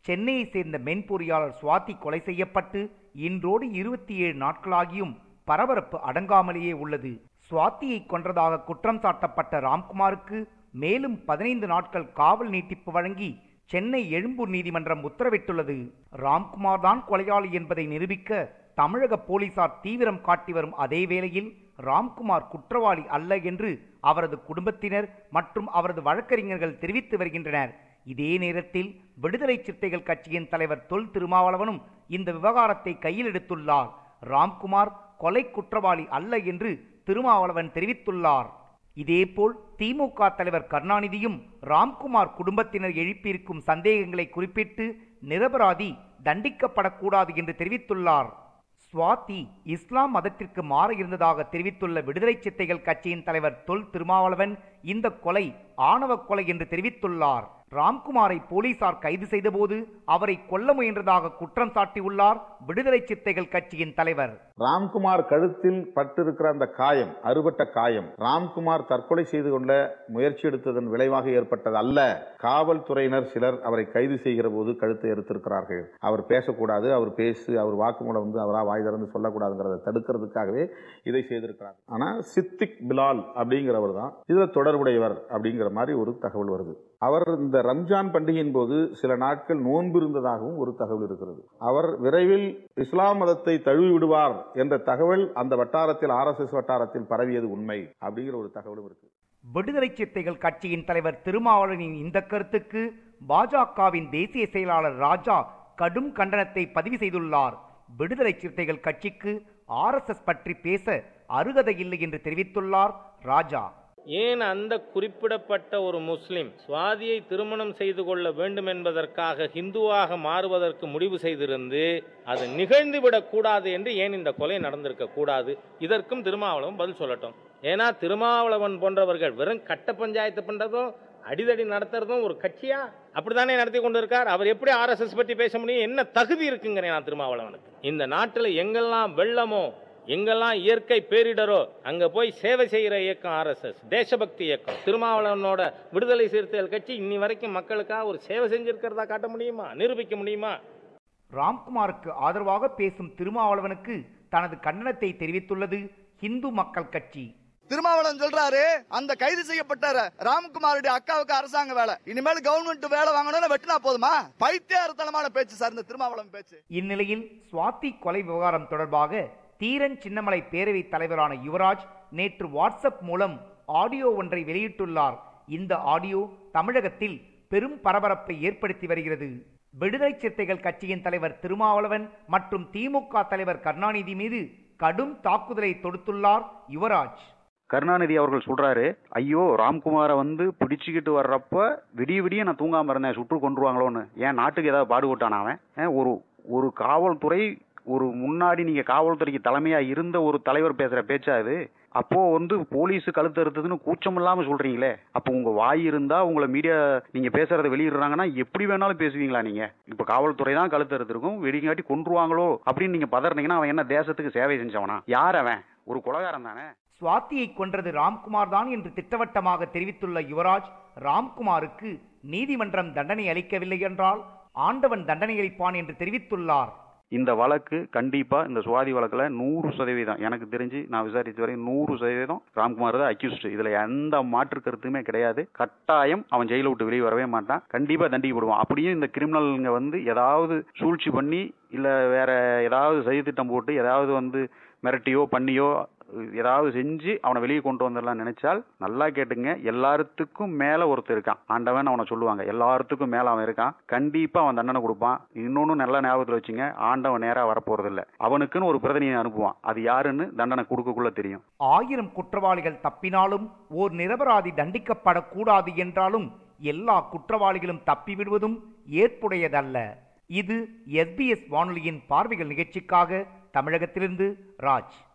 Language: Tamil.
சென்னையை சேர்ந்த மென்பொறியாளர் சுவாதி கொலை செய்யப்பட்டு இன்றோடு இருபத்தி ஏழு நாட்களாகியும் பரபரப்பு அடங்காமலேயே உள்ளது சுவாதியை கொன்றதாக குற்றம் சாட்டப்பட்ட ராம்குமாருக்கு மேலும் பதினைந்து நாட்கள் காவல் நீட்டிப்பு வழங்கி சென்னை எழும்பூர் நீதிமன்றம் உத்தரவிட்டுள்ளது ராம்குமார் தான் கொலையாளி என்பதை நிரூபிக்க தமிழக போலீசார் தீவிரம் காட்டி வரும் அதே வேளையில் ராம்குமார் குற்றவாளி அல்ல என்று அவரது குடும்பத்தினர் மற்றும் அவரது வழக்கறிஞர்கள் தெரிவித்து வருகின்றனர் இதே நேரத்தில் விடுதலை சிறுத்தைகள் கட்சியின் தலைவர் தொல் திருமாவளவனும் இந்த விவகாரத்தை கையில் எடுத்துள்ளார் ராம்குமார் கொலை குற்றவாளி அல்ல என்று திருமாவளவன் தெரிவித்துள்ளார் இதேபோல் திமுக தலைவர் கருணாநிதியும் ராம்குமார் குடும்பத்தினர் எழுப்பியிருக்கும் சந்தேகங்களை குறிப்பிட்டு நிரபராதி தண்டிக்கப்படக்கூடாது என்று தெரிவித்துள்ளார் சுவாதி இஸ்லாம் மதத்திற்கு மாற இருந்ததாக தெரிவித்துள்ள விடுதலை சித்தைகள் கட்சியின் தலைவர் தொல் திருமாவளவன் இந்த கொலை ஆணவ கொலை என்று தெரிவித்துள்ளார் ராம்குமாரை போலீசார் கைது செய்தபோது அவரை கொல்ல முயன்றதாக குற்றம் சாட்டியுள்ளார் விடுதலை சித்தைகள் கட்சியின் தலைவர் ராம்குமார் கழுத்தில் பட்டிருக்கிற அந்த காயம் அறுபட்ட காயம் ராம்குமார் தற்கொலை செய்து கொள்ள முயற்சி எடுத்ததன் விளைவாக ஏற்பட்டது அல்ல காவல்துறையினர் சிலர் அவரை கைது செய்கிற போது கழுத்தை எடுத்திருக்கிறார்கள் அவர் பேசக்கூடாது அவர் பேசு அவர் வாக்குமூலம் வந்து அவரா வாய் திறந்து சொல்லக்கூடாதுங்கிறத தடுக்கிறதுக்காகவே இதை செய்திருக்கிறார் ஆனா சித்திக் பிலால் அப்படிங்கிறவர் தான் இதுல தொடர்புடையவர் அப்படிங்கிற மாதிரி ஒரு தகவல் வருது அவர் இந்த ரம்ஜான் பண்டிகையின் போது சில நாட்கள் நோன்பு இருந்ததாகவும் ஒரு தகவல் இருக்கிறது அவர் விரைவில் இஸ்லாம் மதத்தை தழுவி விடுவார் என்ற தகவல் அந்த வட்டாரத்தில் ஆர்எஸ்எஸ் வட்டாரத்தில் பரவியது உண்மை அப்படிங்கிற ஒரு தகவலும் இருக்கு விடுதலை சிறுத்தைகள் கட்சியின் தலைவர் திருமாவளவனின் இந்த கருத்துக்கு பாஜகவின் தேசிய செயலாளர் ராஜா கடும் கண்டனத்தை பதிவு செய்துள்ளார் விடுதலை சிறுத்தைகள் கட்சிக்கு ஆர்எஸ்எஸ் பற்றி பேச அருகதை இல்லை என்று தெரிவித்துள்ளார் ராஜா ஏன் அந்த குறிப்பிடப்பட்ட ஒரு முஸ்லிம் சுவாதியை திருமணம் செய்து கொள்ள வேண்டும் என்பதற்காக ஹிந்துவாக மாறுவதற்கு முடிவு செய்திருந்து அது நிகழ்ந்துவிடக் கூடாது என்று ஏன் இந்த கொலை நடந்திருக்க கூடாது இதற்கும் திருமாவளவன் பதில் சொல்லட்டும் ஏன்னா திருமாவளவன் போன்றவர்கள் வெறும் கட்ட பஞ்சாயத்து பண்றதும் அடிதடி நடத்துறதும் ஒரு கட்சியா அப்படித்தானே நடத்தி கொண்டு இருக்கார் அவர் எப்படி ஆர்எஸ்எஸ் பற்றி பேச முடியும் என்ன தகுதி இருக்குங்கிறேன் நான் திருமாவளவனுக்கு இந்த நாட்டில் எங்கெல்லாம் வெள்ளமோ எங்கெல்லாம் இயற்கை பேரிடரோ அங்க போய் சேவை செய்யற இயக்கம் ஆர்எஸ்எஸ் தேசபக்தி இயக்கம் திருமாவளவனோட விடுதலை சிறுத்தைகள் கட்சி இன்னி வரைக்கும் மக்களுக்காக ஒரு சேவை செஞ்சிருக்கிறதா காட்ட முடியுமா நிரூபிக்க முடியுமா ராம்குமாருக்கு ஆதரவாக பேசும் திருமாவளவனுக்கு தனது கண்டனத்தை தெரிவித்துள்ளது இந்து மக்கள் கட்சி திருமாவளவன் சொல்றாரு அந்த கைது செய்யப்பட்ட ராம்குமாருடைய அக்காவுக்கு அரசாங்க வேலை இனிமேல் கவர்மெண்ட் வேலை வாங்கணும்னு வெட்டினா போதுமா பைத்தியாரத்தனமான பேச்சு சார் இந்த திருமாவளவன் பேச்சு இந்நிலையில் சுவாதி கொலை விவகாரம் தொடர்பாக தீரன் சின்னமலை பேரவைத் தலைவரான யுவராஜ் நேற்று வாட்ஸ்அப் மூலம் ஆடியோ ஒன்றை வெளியிட்டுள்ளார் இந்த ஆடியோ தமிழகத்தில் பெரும் பரபரப்பை ஏற்படுத்தி வருகிறது விடுதலை சிறுத்தைகள் கட்சியின் தலைவர் திருமாவளவன் மற்றும் திமுக தலைவர் கருணாநிதி மீது கடும் தாக்குதலை தொடுத்துள்ளார் யுவராஜ் கருணாநிதி அவர்கள் சொல்றாரு ஐயோ ராம்குமாரை வந்து பிடிச்சுக்கிட்டு வர்றப்ப விடிய விடிய நான் தூங்காம இருந்தேன் சுட்டு கொண்டுருவாங்களோன்னு ஏன் நாட்டுக்கு ஏதாவது பாடுபட்டான் அவன் ஏன் ஒரு ஒரு காவல்துறை ஒரு முன்னாடி நீங்க காவல்துறைக்கு தலைமையா இருந்த ஒரு தலைவர் பேசுற பேச்சா இது அப்போ வந்து போலீஸ் கழுத்து அறுத்ததுன்னு கூச்சம் இல்லாம சொல்றீங்களே அப்போ உங்க வாய் இருந்தா உங்களை மீடியா நீங்க பேசுறத வெளியிடுறாங்கன்னா எப்படி வேணாலும் பேசுவீங்களா நீங்க இப்ப காவல்துறை தான் கழுத்து அறுத்திருக்கும் வெடிங்காட்டி கொன்றுவாங்களோ அப்படின்னு நீங்க பதறினீங்கன்னா அவன் என்ன தேசத்துக்கு சேவை செஞ்சவனா யார் அவன் ஒரு கொலகாரன் தானே சுவாதியை கொன்றது ராம்குமார் தான் என்று திட்டவட்டமாக தெரிவித்துள்ள யுவராஜ் ராம்குமாருக்கு நீதிமன்றம் தண்டனை அளிக்கவில்லை என்றால் ஆண்டவன் தண்டனை அளிப்பான் என்று தெரிவித்துள்ளார் இந்த வழக்கு கண்டிப்பா இந்த சுவாதி வழக்குல நூறு சதவீதம் எனக்கு தெரிஞ்சு நான் விசாரிச்ச வரை நூறு சதவீதம் ராம்குமார் தான் அக்யூஸ்ட் இதுல எந்த மாற்று கருத்துமே கிடையாது கட்டாயம் அவன் ஜெயில விட்டு வெளியே வரவே மாட்டான் கண்டிப்பா தண்டிக்கப்படுவான் அப்படியும் இந்த கிரிமினல்ங்க வந்து ஏதாவது சூழ்ச்சி பண்ணி இல்ல வேற ஏதாவது சதித்திட்டம் போட்டு ஏதாவது வந்து மிரட்டியோ பண்ணியோ ஏதாவது செஞ்சு அவனை வெளியே கொண்டு வந்துடலாம் நினைச்சால் நல்லா கேட்டுங்க எல்லாத்துக்கும் மேல ஒருத்தர் இருக்கான் ஆண்டவன் அவனை சொல்லுவாங்க எல்லாத்துக்கும் மேல அவன் இருக்கான் கண்டிப்பா அவன் தண்டனை கொடுப்பான் இன்னொன்னு நல்ல ஞாபகத்துல வச்சுங்க ஆண்டவன் நேரா வரப்போறது இல்ல அவனுக்குன்னு ஒரு பிரதிநிதியை அனுப்புவான் அது யாருன்னு தண்டனை கொடுக்கக்குள்ள தெரியும் ஆயிரம் குற்றவாளிகள் தப்பினாலும் ஓர் நிரபராதி தண்டிக்கப்படக்கூடாது என்றாலும் எல்லா குற்றவாளிகளும் தப்பிவிடுவதும் ஏற்புடையதல்ல இது எஸ்பிஎஸ் வானொலியின் பார்வைகள் நிகழ்ச்சிக்காக தமிழகத்திலிருந்து ராஜ்